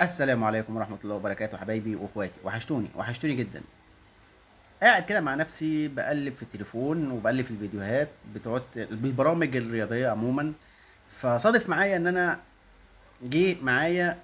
السلام عليكم ورحمة الله وبركاته حبايبي واخواتي وحشتوني وحشتوني جدا قاعد كده مع نفسي بقلب في التليفون وبقلب في الفيديوهات بتوع بالبرامج الرياضية عموما فصادف معايا ان انا جه معايا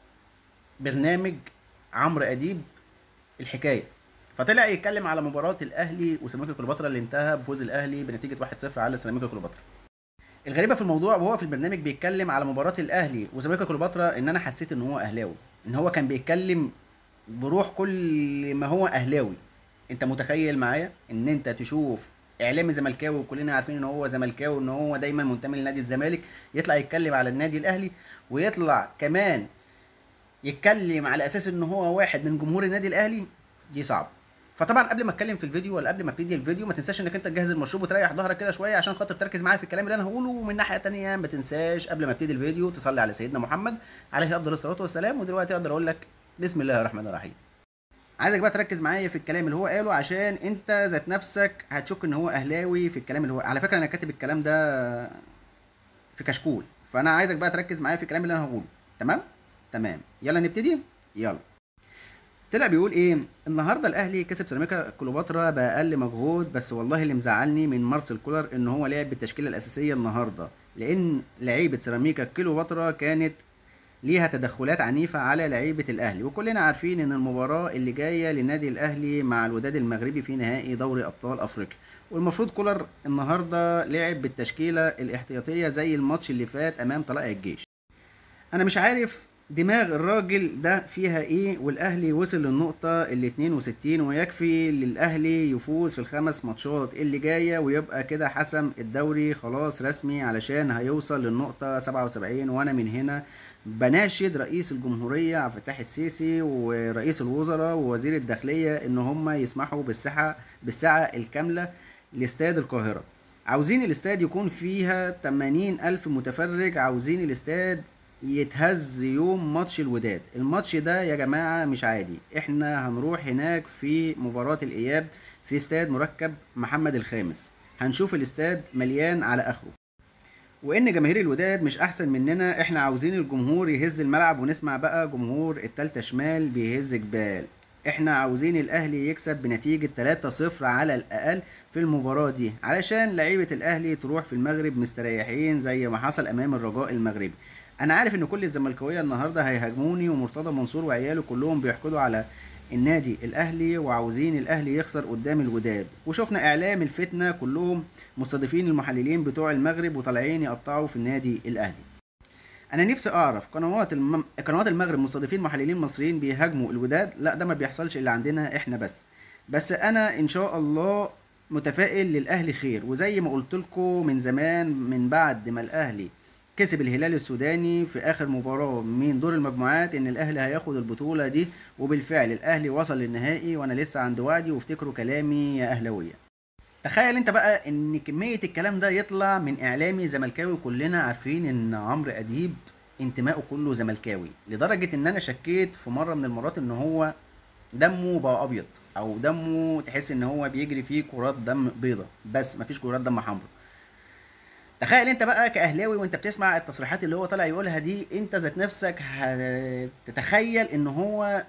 برنامج عمرو اديب الحكاية فطلع يتكلم على مباراة الاهلي وسيراميكا كليوباترا اللي انتهى بفوز الاهلي بنتيجة 1-0 على سيراميكا كليوباترا الغريبه في الموضوع وهو في البرنامج بيتكلم على مباراه الاهلي وسيراميكا كليوباترا ان انا حسيت ان هو اهلاوي ان هو كان بيتكلم بروح كل ما هو اهلاوي انت متخيل معايا ان انت تشوف اعلامي زملكاوي وكلنا عارفين ان هو زملكاوي وان هو دايما منتمي لنادي الزمالك يطلع يتكلم على النادي الاهلي ويطلع كمان يتكلم على اساس ان هو واحد من جمهور النادي الاهلي دي صعب فطبعا قبل ما اتكلم في الفيديو ولا قبل ما ابتدي الفيديو ما تنساش انك انت تجهز المشروب وتريح ظهرك كده شويه عشان خاطر تركز معايا في الكلام اللي انا هقوله ومن ناحيه تانية ما تنساش قبل ما ابتدي الفيديو تصلي على سيدنا محمد عليه افضل الصلاه والسلام ودلوقتي اقدر اقول لك بسم الله الرحمن الرحيم عايزك بقى تركز معايا في الكلام اللي هو قاله عشان انت ذات نفسك هتشك ان هو اهلاوي في الكلام اللي هو على فكره انا كاتب الكلام ده في كشكول فانا عايزك بقى تركز معايا في الكلام اللي انا هقوله تمام تمام يلا نبتدي يلا طلع بيقول ايه النهارده الاهلي كسب سيراميكا كليوباترا باقل مجهود بس والله اللي مزعلني من مارسيل كولر ان هو لعب بالتشكيله الاساسيه النهارده لان لعيبه سيراميكا كليوباترا كانت ليها تدخلات عنيفة على لعيبة الأهلي وكلنا عارفين إن المباراة اللي جاية للنادي الأهلي مع الوداد المغربي في نهائي دوري أبطال أفريقيا والمفروض كولر النهاردة لعب بالتشكيلة الاحتياطية زي الماتش اللي فات أمام طلائع الجيش أنا مش عارف دماغ الراجل ده فيها ايه والاهلي وصل للنقطة ال 62 ويكفي للاهلي يفوز في الخمس ماتشات اللي جاية ويبقى كده حسم الدوري خلاص رسمي علشان هيوصل للنقطة 77 وانا من هنا بناشد رئيس الجمهورية عبد الفتاح السيسي ورئيس الوزراء ووزير الداخلية ان هم يسمحوا بالساحة بالساعة الكاملة لاستاد القاهرة عاوزين الاستاد يكون فيها 80 ألف متفرج عاوزين الاستاد يتهز يوم ماتش الوداد الماتش ده يا جماعة مش عادي احنا هنروح هناك في مباراة الاياب في استاد مركب محمد الخامس هنشوف الاستاد مليان على اخره وان جماهير الوداد مش احسن مننا احنا عاوزين الجمهور يهز الملعب ونسمع بقى جمهور التالتة شمال بيهز جبال احنا عاوزين الاهلي يكسب بنتيجة 3-0 على الاقل في المباراة دي علشان لعيبة الاهلي تروح في المغرب مستريحين زي ما حصل امام الرجاء المغربي انا عارف ان كل الزملكاويه النهارده هيهاجموني ومرتضى منصور وعياله كلهم بيحقدوا على النادي الاهلي وعاوزين الاهلي يخسر قدام الوداد وشفنا اعلام الفتنه كلهم مستضيفين المحللين بتوع المغرب وطالعين يقطعوا في النادي الاهلي انا نفسي اعرف قنوات الم... قنوات المغرب مستضيفين محللين مصريين بيهاجموا الوداد لا ده ما بيحصلش الا عندنا احنا بس بس انا ان شاء الله متفائل للاهلي خير وزي ما قلت لكم من زمان من بعد ما الاهلي كسب الهلال السوداني في اخر مباراه من دور المجموعات ان الاهلي هياخد البطوله دي وبالفعل الاهلي وصل للنهائي وانا لسه عند وعدي وافتكروا كلامي يا اهلاويه تخيل انت بقى ان كميه الكلام ده يطلع من اعلامي زملكاوي كلنا عارفين ان عمرو اديب انتمائه كله زملكاوي لدرجه ان انا شكيت في مره من المرات ان هو دمه بقى ابيض او دمه تحس ان هو بيجري فيه كرات دم بيضة بس مفيش كرات دم حمراء تخيل انت بقى كاهلاوي وانت بتسمع التصريحات اللي هو طالع يقولها دي انت ذات نفسك هتتخيل ان هو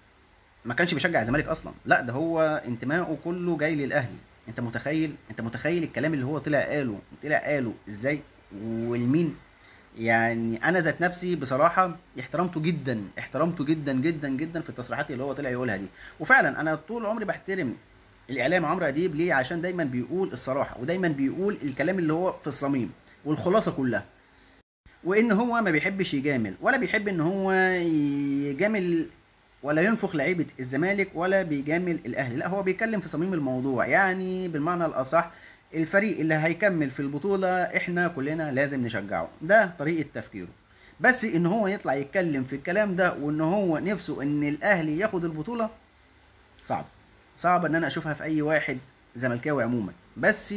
ما كانش بيشجع الزمالك اصلا لا ده هو انتمائه كله جاي للاهلي انت متخيل انت متخيل الكلام اللي هو طلع قاله طلع قاله ازاي والمين يعني انا ذات نفسي بصراحه احترمته جدا احترمته جدا جدا جدا في التصريحات اللي هو طلع يقولها دي وفعلا انا طول عمري بحترم الاعلام عمرو اديب ليه عشان دايما بيقول الصراحه ودايما بيقول الكلام اللي هو في الصميم والخلاصه كلها وان هو ما بيحبش يجامل ولا بيحب ان هو يجامل ولا ينفخ لعيبه الزمالك ولا بيجامل الاهلي لا هو بيتكلم في صميم الموضوع يعني بالمعنى الاصح الفريق اللي هيكمل في البطوله احنا كلنا لازم نشجعه ده طريقه تفكيره بس ان هو يطلع يتكلم في الكلام ده وان هو نفسه ان الاهلي ياخد البطوله صعب صعب ان انا اشوفها في اي واحد زملكاوي عموما بس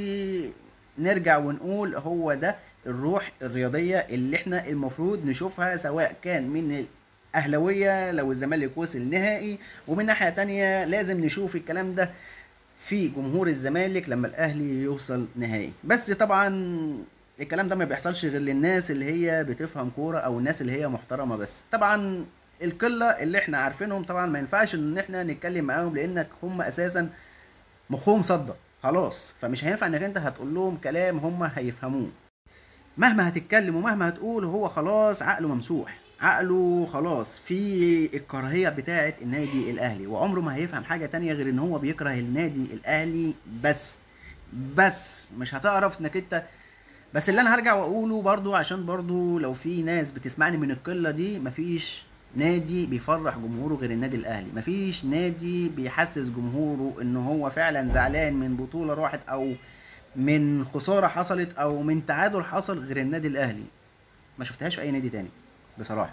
نرجع ونقول هو ده الروح الرياضيه اللي احنا المفروض نشوفها سواء كان من الاهلاويه لو الزمالك وصل نهائي ومن ناحيه تانية لازم نشوف الكلام ده في جمهور الزمالك لما الاهلي يوصل نهائي بس طبعا الكلام ده ما بيحصلش غير للناس اللي هي بتفهم كوره او الناس اللي هي محترمه بس طبعا القله اللي احنا عارفينهم طبعا ما ينفعش ان احنا نتكلم معاهم لانك هم اساسا مخهم صدى خلاص فمش هينفع انك انت هتقول لهم كلام هم هيفهموه مهما هتتكلم ومهما هتقول هو خلاص عقله ممسوح عقله خلاص في الكراهية بتاعة النادي الأهلي وعمره ما هيفهم حاجة تانية غير إن هو بيكره النادي الأهلي بس بس مش هتعرف إنك أنت بس اللي أنا هرجع وأقوله برضو عشان برضو لو في ناس بتسمعني من القلة دي مفيش نادي بيفرح جمهوره غير النادي الأهلي مفيش نادي بيحسس جمهوره إن هو فعلا زعلان من بطولة راحت أو من خسارة حصلت أو من تعادل حصل غير النادي الأهلي ما شفتهاش في أي نادي تاني بصراحة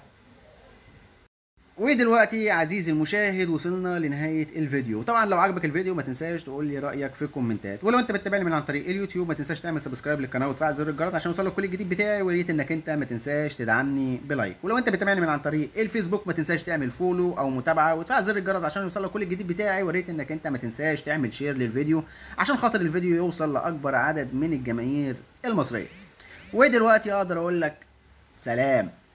ودلوقتي عزيزي المشاهد وصلنا لنهاية الفيديو طبعا لو عجبك الفيديو ما تنساش تقول لي رأيك في الكومنتات ولو انت بتتابعني من عن طريق اليوتيوب ما تنساش تعمل سبسكرايب للقناة وتفعل زر الجرس عشان يوصلك كل الجديد بتاعي ويا ريت انك انت ما تنساش تدعمني بلايك ولو انت بتتابعني من عن طريق الفيسبوك ما تنساش تعمل فولو او متابعة وتفعل زر الجرس عشان يوصلك كل الجديد بتاعي ويا ريت انك انت ما تنساش تعمل شير للفيديو عشان خاطر الفيديو يوصل لأكبر عدد من الجماهير المصرية ودلوقتي اقدر اقول لك سلام